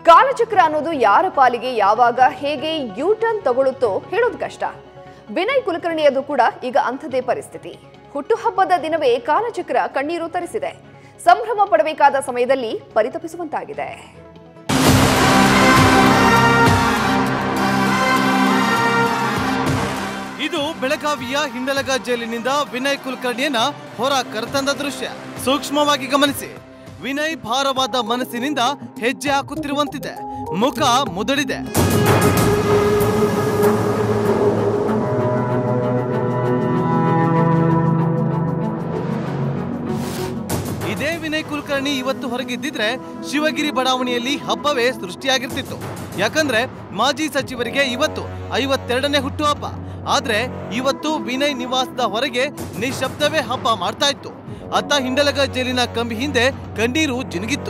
ಕಾಲಚಕ್ರ ಅನ್ನೋದು ಯಾರ ಪಾಲಿಗೆ ಯಾವಾಗ ಹೇಗೆ ಯೂ ಟರ್ನ್ ತಗೊಳುತ್ತೋ ಹೇಳೋದು ಕಷ್ಟ ವಿನಯ್ ಕುಲಕರ್ಣಿಯದು ಕೂಡ ಈಗ ಅಂಥದೇ ಪರಿಸ್ಥಿತಿ ಹುಟ್ಟುಹಬ್ಬದ ದಿನವೇ ಕಾಲಚಕ್ರ ಕಣ್ಣೀರು ತರಿಸಿದೆ ಸಂಭ್ರಮ ಪಡಬೇಕಾದ ಸಮಯದಲ್ಲಿ ಪರಿತಪಿಸುವಂತಾಗಿದೆ ಇದು ಬೆಳಗಾವಿಯ ಹಿಂಡಲಗ ಜೈಲಿನಿಂದ ವಿನಯ್ ಕುಲಕರ್ಣಿಯನ್ನ ಹೊರ ಕರೆತಂದ ದೃಶ್ಯ ಸೂಕ್ಷ್ಮವಾಗಿ ಗಮನಿಸಿ ವಿನಯ್ ಭಾರವಾದ ಮನಸ್ಸಿನಿಂದ ಹೆಜ್ಜೆ ಹಾಕುತ್ತಿರುವಂತಿದೆ ಮುಖ ಮುದಡಿದೆ ಇದೇ ವಿನಯ್ ಕುಲಕರ್ಣಿ ಇವತ್ತು ಹೊರಗಿದ್ದಿದ್ರೆ ಶಿವಗಿರಿ ಬಡಾವಣೆಯಲ್ಲಿ ಹಬ್ಬವೇ ಸೃಷ್ಟಿಯಾಗಿರ್ತಿತ್ತು ಯಾಕಂದ್ರೆ ಮಾಜಿ ಸಚಿವರಿಗೆ ಇವತ್ತು ಐವತ್ತೆರಡನೇ ಹುಟ್ಟುಹಬ್ಬ ಆದ್ರೆ ಇವತ್ತು ವಿನಯ್ ನಿವಾಸದ ಹೊರಗೆ ನಿಶಬ್ದವೇ ಹಬ್ಬ ಮಾಡ್ತಾ ಇತ್ತು ಅತ್ತ ಹಿಂಡಲಗ ಜೈಲಿನ ಕಂಬಿ ಹಿಂದೆ ಕಣ್ಣೀರು ಜಿನುಗಿತ್ತು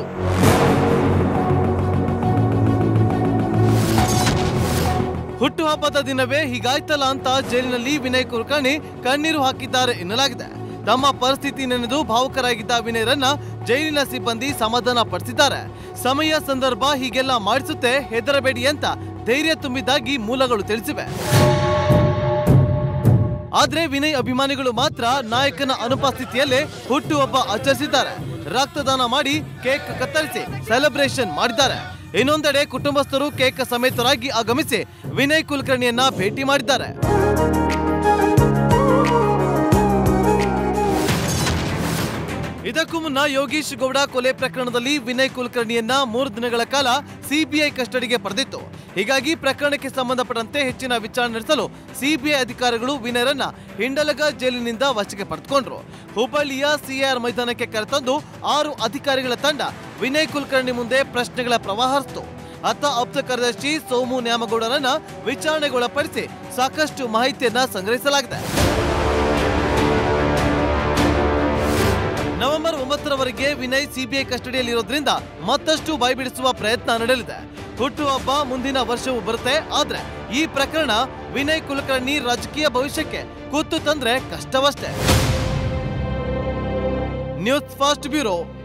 ಹುಟ್ಟುಹಬ್ಬದ ದಿನವೇ ಹೀಗಾಯ್ತಲ್ಲ ಅಂತ ಜೈಲಿನಲ್ಲಿ ವಿನಯ್ ಕುಲಕರ್ಣಿ ಕಣ್ಣೀರು ಹಾಕಿದ್ದಾರೆ ಎನ್ನಲಾಗಿದೆ ತಮ್ಮ ಪರಿಸ್ಥಿತಿ ನೆನೆದು ಭಾವುಕರಾಗಿದ್ದ ವಿನಯರನ್ನ ಜೈಲಿನ ಸಿಬ್ಬಂದಿ ಸಮಾಧಾನ ಪಡಿಸಿದ್ದಾರೆ ಸಮಯ ಸಂದರ್ಭ ಹೀಗೆಲ್ಲ ಮಾಡಿಸುತ್ತೆ ಹೆದರಬೇಡಿ ಅಂತ ಧೈರ್ಯ ತುಂಬಿದ್ದಾಗಿ ಮೂಲಗಳು ತಿಳಿಸಿವೆ ಆದ್ರೆ ವಿನಯ್ ಅಭಿಮಾನಿಗಳು ಮಾತ್ರ ನಾಯಕನ ಅನುಪಸ್ಥಿತಿಯಲ್ಲೇ ಹುಟ್ಟುಹಬ್ಬ ಆಚರಿಸಿದ್ದಾರೆ ರಕ್ತದಾನ ಮಾಡಿ ಕೇಕ್ ಕತ್ತರಿಸಿ ಸೆಲೆಬ್ರೇಷನ್ ಮಾಡಿದ್ದಾರೆ ಇನ್ನೊಂದೆಡೆ ಕುಟುಂಬಸ್ಥರು ಕೇಕ್ ಸಮೇತರಾಗಿ ಆಗಮಿಸಿ ವಿನಯ್ ಕುಲಕರ್ಣಿಯನ್ನ ಭೇಟಿ ಮಾಡಿದ್ದಾರೆ ಇದಕ್ಕೂ ಮುನ್ನ ಯೋಗೀಶ್ ಗೌಡ ಕೊಲೆ ಪ್ರಕರಣದಲ್ಲಿ ವಿನಯ್ ಕುಲಕರ್ಣಿಯನ್ನ ಮೂರು ದಿನಗಳ ಕಾಲ ಸಿಬಿಐ ಕಸ್ಟಡಿಗೆ ಪಡೆದಿತ್ತು ಹೀಗಾಗಿ ಪ್ರಕರಣಕ್ಕೆ ಸಂಬಂಧಪಟ್ಟಂತೆ ಹೆಚ್ಚಿನ ವಿಚಾರಣೆ ನಡೆಸಲು ಸಿಬಿಐ ಅಧಿಕಾರಿಗಳು ವಿನಯರನ್ನ ಹಿಂಡಲಗ ಜೈಲಿನಿಂದ ವಶಕ್ಕೆ ಪಡೆದುಕೊಂಡ್ರು ಹುಬ್ಬಳ್ಳಿಯ ಸಿಆರ್ ಮೈದಾನಕ್ಕೆ ಕರೆತಂದು ಆರು ಅಧಿಕಾರಿಗಳ ತಂಡ ವಿನಯ್ ಕುಲಕರ್ಣಿ ಮುಂದೆ ಪ್ರಶ್ನೆಗಳ ಪ್ರವಾಹ ಹರಿಸಿತು ಅತ್ತ ಆಪ್ತ ಕಾರ್ಯದರ್ಶಿ ಸೋಮು ನ್ಯಾಮಗೌಡರನ್ನ ವಿಚಾರಣೆಗೊಳಪಡಿಸಿ ಸಾಕಷ್ಟು ಮಾಹಿತಿಯನ್ನ ಸಂಗ್ರಹಿಸಲಾಗಿದೆ ನವೆಂಬರ್ ಒಂಬತ್ತರವರೆಗೆ ವಿನಯ್ ಸಿಬಿಐ ಕಸ್ಟಡಿಯಲ್ಲಿರೋದ್ರಿಂದ ಮತ್ತಷ್ಟು ಬಾಯ್ಬಿಡಿಸುವ ಪ್ರಯತ್ನ ನಡೆಯಲಿದೆ ಹುಟ್ಟುಹಬ್ಬ ಮುಂದಿನ ವರ್ಷವೂ ಬರುತ್ತೆ ಆದ್ರೆ ಈ ಪ್ರಕರಣ ವಿನಯ್ ಕುಲಕರ್ಣಿ ರಾಜಕೀಯ ಭವಿಷ್ಯಕ್ಕೆ ಕುತ್ತು ತಂದ್ರೆ ಕಷ್ಟವಷ್ಟೇ ನ್ಯೂಸ್ ಫಾಸ್ಟ್ ಬ್ಯೂರೋ